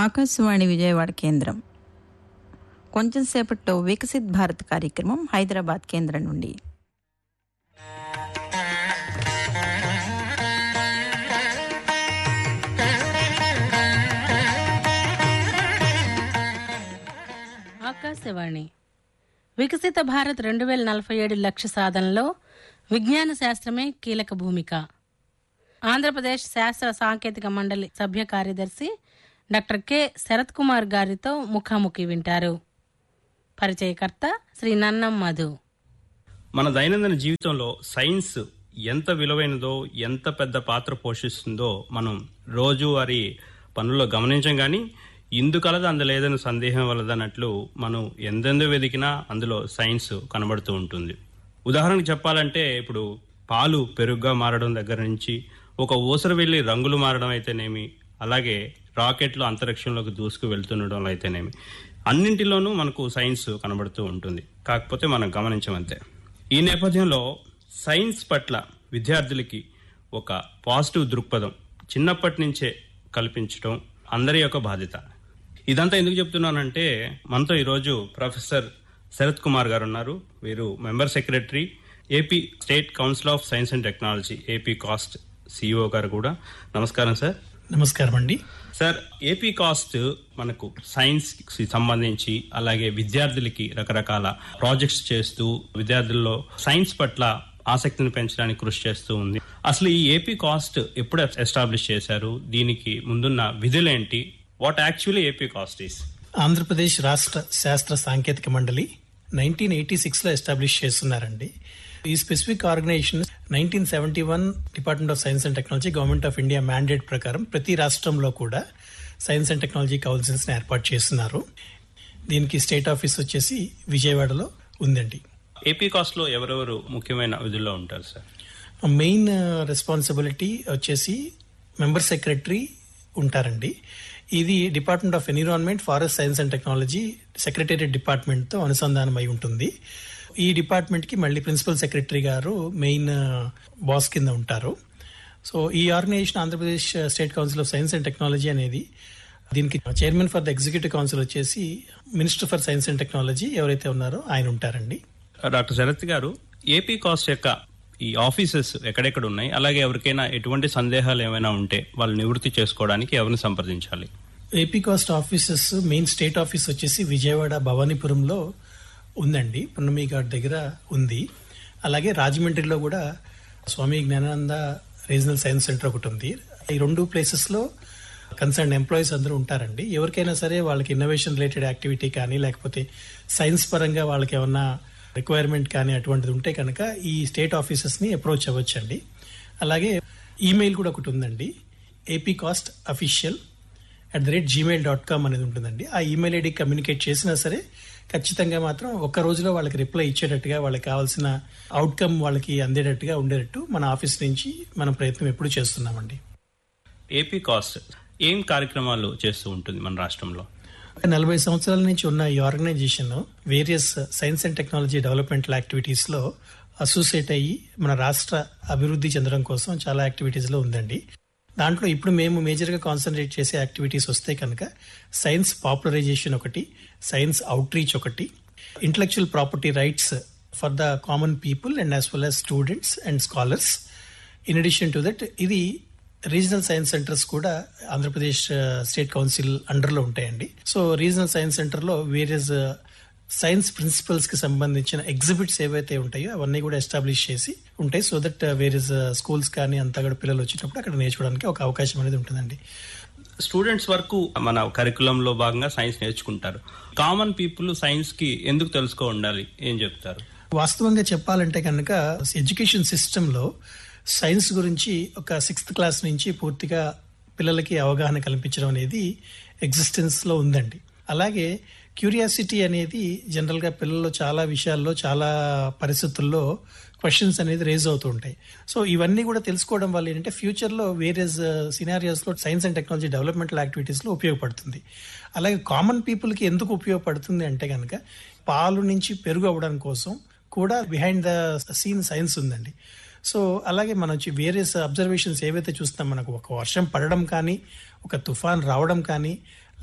ఆకాశవాణి విజయవాడ కేంద్రం కొంచెం సేపట్లో వికసిత్ భారత్ కార్యక్రమం హైదరాబాద్ కేంద్రం నుండి ఆకాశవాణి వికసిత భారత్ రెండు వేల నలభై ఏడు లక్ష్య సాధనలో విజ్ఞాన శాస్త్రమే కీలక భూమిక ఆంధ్రప్రదేశ్ శాస్త్ర సాంకేతిక మండలి సభ్య కార్యదర్శి డాక్టర్ కె శరత్ కుమార్ గారితో ముఖాముఖి వింటారు పరిచయకర్త శ్రీ నన్నం మధు మన దైనందిన జీవితంలో సైన్స్ ఎంత విలువైనదో ఎంత పెద్ద పాత్ర పోషిస్తుందో మనం రోజువారీ పనుల్లో గమనించం కానీ ఇందుకలదు అందలేదని సందేహం వలదన్నట్లు మనం ఎందెందో వెతికినా అందులో సైన్స్ కనబడుతూ ఉంటుంది ఉదాహరణకు చెప్పాలంటే ఇప్పుడు పాలు పెరుగుగా మారడం దగ్గర నుంచి ఒక ఊసరు వెళ్ళి రంగులు మారడం అయితేనేమి అలాగే రాకెట్లు అంతరిక్షంలోకి దూసుకు వెళ్తుండడం అయితేనేమి అన్నింటిలోనూ మనకు సైన్స్ కనబడుతూ ఉంటుంది కాకపోతే మనం గమనించమంతే ఈ నేపథ్యంలో సైన్స్ పట్ల విద్యార్థులకి ఒక పాజిటివ్ దృక్పథం చిన్నప్పటి నుంచే కల్పించడం అందరి యొక్క బాధ్యత ఇదంతా ఎందుకు చెప్తున్నానంటే మనతో ఈరోజు ప్రొఫెసర్ శరత్ కుమార్ గారు ఉన్నారు వీరు member secretary AP state council of science and technology AP COST CEO గారు కూడా నమస్కారం సార్ నమస్కారం అండి సార్ ఏపీ కాస్ట్ మనకు సైన్స్ కి సంబంధించి అలాగే విద్యార్థులకి రకరకాల ప్రాజెక్ట్స్ చేస్తూ విద్యార్థుల్లో సైన్స్ పట్ల ఆసక్తిని పెంచడానికి కృషి చేస్తూ ఉంది అసలు ఈ ఏపీ కాస్ట్ ఎప్పుడు ఎస్టాబ్లిష్ చేశారు దీనికి ముందున్న విధులేంటి what actually AP COST is Andhra Pradesh రాష్ట్ర శాస్త్ర సాంకేతిక మండలి నైన్టీన్ ఎయిటీ సిక్స్ లో ఎస్టాబ్లిష్ చేస్తున్నారండి ఈ specific organisation nineteen seventy one department of science and technology government of India mandate ప్రకారం ప్రతి రాష్ట్రంలో కూడా సైన్స్ అండ్ టెక్నాలజీ కౌన్సిల్స్ ని ఏర్పాటు చేస్తున్నారు దీనికి స్టేట్ ఆఫీస్ వచ్చేసి విజయవాడలో ఉందండి ఏపీ కాస్ట్ లో ఎవరెవరు ముఖ్యమైన విధుల్లో ఉంటారు సార్ మెయిన్ రెస్పాన్సిబిలిటీ వచ్చేసి మెంబర్ సెక్రటరీ ఉంటారండి ఇది department of environment forest science and technology secretariat department తో అనుసంధానం అయి ఉంటుంది ఈ డిపార్ట్మెంట్ కి మళ్ళీ ప్రిన్సిపల్ సెక్రటరీ గారు మెయిన్ బాస్ కింద ఉంటారు సో ఈ organisation Andhra Pradesh state council of science and technology అనేది దీనికి chairman for the executive council వచ్చేసి minister for science and technology ఎవరైతే ఉన్నారో ఆయన ఉంటారండి డాక్టర్ శరత్ గారు ఏపీ కాస్ట్ యొక్క ఈ ఆఫీసెస్ ఎక్కడెక్కడ ఉన్నాయి అలాగే ఎవరికైనా ఎటువంటి సందేహాలు ఏమైనా ఉంటే వాళ్ళు నివృత్తి చేసుకోవడానికి ఎవరిని సంప్రదించాలి AP COST offices main state office వచ్చేసి విజయవాడ భవానీపురంలో ఉందండి పున్నమి ఘాట్ దగ్గర ఉంది అలాగే రాజమండ్రిలో కూడా Swami Jnanananda regional science centre ఒకటి ఉంది ఈ రెండు ప్లేసెస్ లో కన్సర్న్ ఎంప్లాయీస్ అందరూ ఉంటారండి ఎవరికైనా సరే వాళ్ళకి ఇన్నోవేషన్ రిలేటెడ్ యాక్టివిటీ కానీ లేకపోతే సైన్స్ పరంగా వాళ్ళకి ఏమన్నా రిక్వైర్మెంట్ కానీ అటువంటిది ఉంటే కనుక ఈ స్టేట్ ఆఫీసెస్ ని అప్రోచ్ అవ్వచ్చండి అలాగే ఈమెయిల్ కూడా ఒకటి ఉందండి AP COST official at the rate Gmail dot com అనేది ఉంటుందండి ఆ ఈమెయిల్ ఐడి కమ్యూనికేట్ చేసినా సరే ఖచ్చితంగా మాత్రం ఒక్క రోజులో వాళ్ళకి రిప్లై ఇచ్చేటట్టుగా వాళ్ళకి కావాల్సిన అవుట్కమ్ వాళ్ళకి అందేటట్టుగా ఉండేటట్టు మన ఆఫీస్ నుంచి మనం ప్రయత్నం ఎప్పుడు చేస్తున్నామండి ఏపీ కాస్ట్ ఏం కార్యక్రమాలు చేస్తూ ఉంటుంది మన రాష్ట్రంలో నలభై సంవత్సరాల నుంచి ఉన్న ఈ organisation various science and technology developmental activities లో అసోసియేట్ అయ్యి మన రాష్ట్ర అభివృద్ధి చెందడం కోసం చాలా యాక్టివిటీస్ లో ఉందండి దాంట్లో ఇప్పుడు మేము మేజర్ గా కాన్సన్ట్రేట్ చేసే యాక్టివిటీస్ వస్తే కనుక సైన్స్ పాపులరైజేషన్ ఒకటి సైన్స్ అవుట్ రీచ్ ఒకటి intellectual property rights for the common people and as well as students and scholars in addition to that ఇది రీజనల్ సైన్స్ సెంటర్స్ కూడా ఆంధ్రప్రదేశ్ స్టేట్ కౌన్సిల్ అండర్ లో ఉంటాయండి so regional science centre లో various science principles కి సంబంధించిన exhibits ఏవైతే ఉంటాయో అవన్నీ కూడా ఎస్టాబ్లిష్ చేసి ఉంటాయి సో దట్ వేరియస్ స్కూల్స్ కానీ అంతా కూడా పిల్లలు వచ్చినప్పుడు అక్కడ నేర్చుకోవడానికి ఒక అవకాశం అనేది ఉంటుందండి స్టూడెంట్స్ వరకు మన కరికులం లో భాగంగా సైన్స్ నేర్చుకుంటారు కామన్ పీపుల్ సైన్స్ కి ఎందుకు తెలుసుకో ఉండాలి ఏం చెప్తారు వాస్తవంగా చెప్పాలంటే కనుక ఎడ్యుకేషన్ సిస్టమ్ లో సైన్స్ గురించి ఒక సిక్స్త్ క్లాస్ నుంచి పూర్తిగా పిల్లలకి అవగాహన కల్పించడం అనేది ఎగ్జిస్టెన్స్ లో ఉందండి అలాగే క్యూరియాసిటీ అనేది జనరల్ గా పిల్లల్లో చాలా విషయాల్లో చాలా పరిస్థితుల్లో క్వశ్చన్స్ అనేది రేజ్ అవుతూ ఉంటాయి సో ఇవన్నీ కూడా తెలుసుకోవడం వల్ల ఏంటంటే ఫ్యూచర్ లో వేరే సినారియోస్ లో science and technology developmental activities లో ఉపయోగపడుతుంది అలాగే కామన్ పీపుల్ కి ఎందుకు ఉపయోగపడుతుంది అంటే కనుక పాలు నుంచి పెరుగు అవ్వడం కోసం కూడా బిహైండ్ ద సీన్ సైన్స్ ఉందండి సో అలాగే మనం వేరియస్ అబ్జర్వేషన్స్ ఏవైతే చూస్తాం మనకు ఒక వర్షం పడడం కానీ ఒక తుఫాన్ రావడం కానీ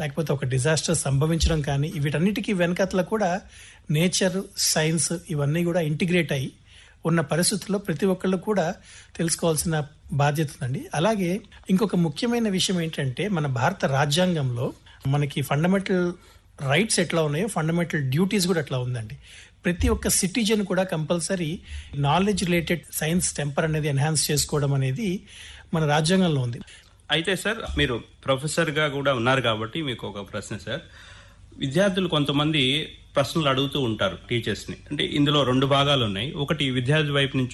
లేకపోతే ఒక డిజాస్టర్ సంభవించడం కానీ వీటన్నిటికీ వెనకట్ల కూడా నేచర్ సైన్స్ ఇవన్నీ కూడా ఇంటిగ్రేట్ అయ్యి ఉన్న పరిస్థితుల్లో ప్రతి ఒక్కళ్ళు కూడా తెలుసుకోవాల్సిన బాధ్యత ఉందండి అలాగే ఇంకొక ముఖ్యమైన విషయం ఏంటంటే మన భారత రాజ్యాంగంలో మనకి ఫండమెంటల్ రైట్స్ ఎట్లా ఉన్నాయో ఫండమెంటల్ డ్యూటీస్ కూడా అట్లా ఉందండి ప్రతి ఒక్క సిటిజన్ కూడా compulsory knowledge related science temper అనేది ఎన్హాన్స్ చేసుకోవడం అనేది మన రాజ్యాంగంలో ఉంది అయితే సార్ మీరు ప్రొఫెసర్ గా కూడా ఉన్నారు కాబట్టి మీకు ఒక ప్రశ్న సార్ విద్యార్థులు కొంతమంది ప్రశ్నలు అడుగుతూ ఉంటారు టీచర్స్ ని అంటే ఇందులో రెండు భాగాలు ఉన్నాయి ఒకటి విద్యార్థి వైపు నుంచి